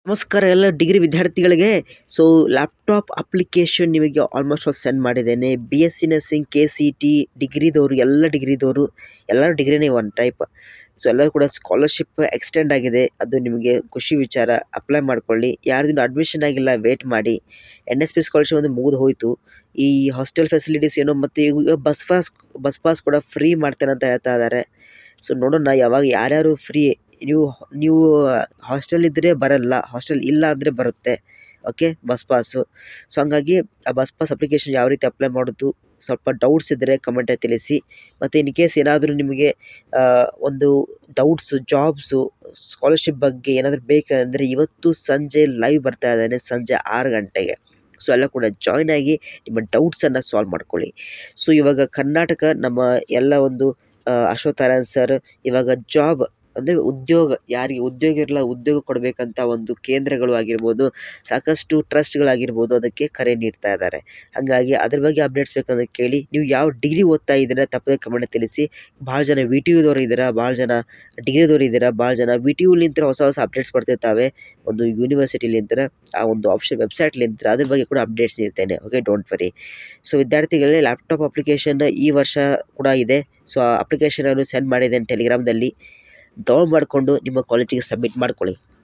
ನಮಸ್ಕಾರ ಎಲ್ಲ ಡಿಗ್ರಿ ವಿದ್ಯಾರ್ಥಿಗಳಿಗೆ ಸೊ ಲ್ಯಾಪ್ಟಾಪ್ ಅಪ್ಲಿಕೇಶನ್ ನಿಮಗೆ ಆಲ್ಮೋಸ್ಟ್ ಆಲ್ ಸೆಂಡ್ ಮಾಡಿದ್ದೇನೆ B S C nursing K C T ಡಿಗ್ರಿದವರು ಎಲ್ಲ ಡಿಗ್ರಿದವರು ಎಲ್ಲರೂ ಡಿಗ್ರಿನೇ ಒನ್ ಟೈಪ್ ಸೊ ಎಲ್ಲರೂ ಕೂಡ ಸ್ಕಾಲರ್ಶಿಪ್ ಎಕ್ಸ್ಟೆಂಡ್ ಆಗಿದೆ ಅದು ನಿಮಗೆ ಖುಷಿ ವಿಚಾರ ಅಪ್ಲೈ ಮಾಡ್ಕೊಳ್ಳಿ ಯಾರ್ದು ಅಡ್ಮಿಷನ್ ಆಗಿಲ್ಲ ವೇಟ್ ಮಾಡಿ ಎನ್ ಎಸ್ ಪಿ ಸ್ಕಾಲರ್ಶಿಪ್ ಒಂದು ಮುಗಿದು ಹೋಯಿತು ಈ ಹಾಸ್ಟೆಲ್ ಫೆಸಿಲಿಟೀಸ್ ಏನೋ ಮತ್ತು ಈಗ ಬಸ್ ಪಾಸ್ ಬಸ್ ಪಾಸ್ ಕೂಡ ಫ್ರೀ ಮಾಡ್ತೇನೆ ಅಂತ ಹೇಳ್ತಾ ಇದ್ದಾರೆ ಸೊ ನೋಡೋಣ ಯಾವಾಗ ಯಾರ್ಯಾರು ಫ್ರೀ ನೀವು ನೀವು ಹಾಸ್ಟೆಲ್ ಇದ್ದರೆ ಬರಲ್ಲ ಹಾಸ್ಟೆಲ್ ಇಲ್ಲ ಅಂದರೆ ಬರುತ್ತೆ ಓಕೆ ಬಸ್ ಪಾಸು ಸೊ ಹಂಗಾಗಿ ಆ ಬಸ್ ಪಾಸ್ ಅಪ್ಲಿಕೇಶನ್ ಯಾವ ರೀತಿ ಅಪ್ಲೈ ಮಾಡೋದು ಸ್ವಲ್ಪ ಡೌಟ್ಸ್ ಇದ್ದರೆ ಕಮೆಂಟಲ್ಲಿ ತಿಳಿಸಿ ಮತ್ತು ಇನ್ ಕೇಸ್ ಏನಾದರೂ ನಿಮಗೆ ಒಂದು ಡೌಟ್ಸು ಜಾಬ್ಸು ಸ್ಕಾಲರ್ಶಿಪ್ ಬಗ್ಗೆ ಏನಾದರೂ ಬೇಕಂದರೆ ಇವತ್ತು ಸಂಜೆ ಲೈವ್ ಬರ್ತಾ ಇದ್ದಾನೆ ಸಂಜೆ ಆರು ಗಂಟೆಗೆ ಸೊ ಎಲ್ಲ ಕೂಡ ಜಾಯ್ನ್ ಆಗಿ ನಿಮ್ಮ ಡೌಟ್ಸನ್ನು ಸಾಲ್ವ್ ಮಾಡ್ಕೊಳ್ಳಿ ಸೊ ಇವಾಗ ಕರ್ನಾಟಕ ನಮ್ಮ ಎಲ್ಲ ಒಂದು ಅಶ್ವತ್ಥಾರಾಯಣ್ ಸರ್ ಇವಾಗ ಜಾಬ್ ಅಂದರೆ ಉದ್ಯೋಗ ಯಾರಿಗೆ ಉದ್ಯೋಗ ಇರಲ್ಲ ಉದ್ಯೋಗ ಕೊಡಬೇಕಂತ ಒಂದು ಕೇಂದ್ರಗಳು ಆಗಿರ್ಬೋದು ಸಾಕಷ್ಟು ಟ್ರಸ್ಟ್ಗಳಾಗಿರ್ಬೋದು ಅದಕ್ಕೆ ಕರೆ ನೀಡ್ತಾ ಇದ್ದಾರೆ ಹಾಗಾಗಿ ಅದ್ರ ಬಗ್ಗೆ ಅಪ್ಡೇಟ್ಸ್ ಬೇಕಂದ್ರೆ ಕೇಳಿ ನೀವು ಯಾವ ಡಿಗ್ರಿ ಓದ್ತಾ ಇದ್ದೀರಾ ತಪ್ಪದೆ ಕಮೆಂಟ್ ತಿಳಿಸಿ ಭಾಳ ಜನ ವಿ ಟಿ ಯುದವ್ರು ಇದ್ದೀರಾ ಭಾಳ ಜನ ಡಿಗ್ರಿದವ್ರು ಇದ್ದೀರಾ ಭಾಳ ಜನ ವಿ ಟಿ ಯುಲಿಂತ ಹೊಸ ಹೊಸ ಅಪ್ಡೇಟ್ಸ್ ಬರ್ತಿರ್ತಾವೆ ಒಂದು ಯೂನಿವರ್ಸಿಟಿಲಿಂದ ಆ ಒಂದು ಆಪ್ಷನ್ ವೆಬ್ಸೈಟ್ಲಿಂದ ಅದ್ರ ಬಗ್ಗೆ ಕೂಡ ಅಪ್ಡೇಟ್ಸ್ ನೀಡ್ತೇನೆ ಓಕೆ ಡೋಂಟ್ ವರಿ ಸೊ ವಿದ್ಯಾರ್ಥಿಗಳೇ ಲ್ಯಾಪ್ಟಾಪ್ ಅಪ್ಲಿಕೇಶನ್ ಈ ವರ್ಷ ಕೂಡ ಇದೆ ಸೊ ಆ ಅಪ್ಲಿಕೇಶನನ್ನು ಸೆಂಡ್ ಮಾಡಿದ್ದೇನೆ ಟೆಲಿಗ್ರಾಮ್ದಲ್ಲಿ ಡೌನ್ ಮಾಡಿಕೊಂಡು ನಿಮ್ಮ ಕಾಲೇಜಿಗೆ ಸಬ್ಮಿಟ್ ಮಾಡ್ಕೊಳ್ಳಿ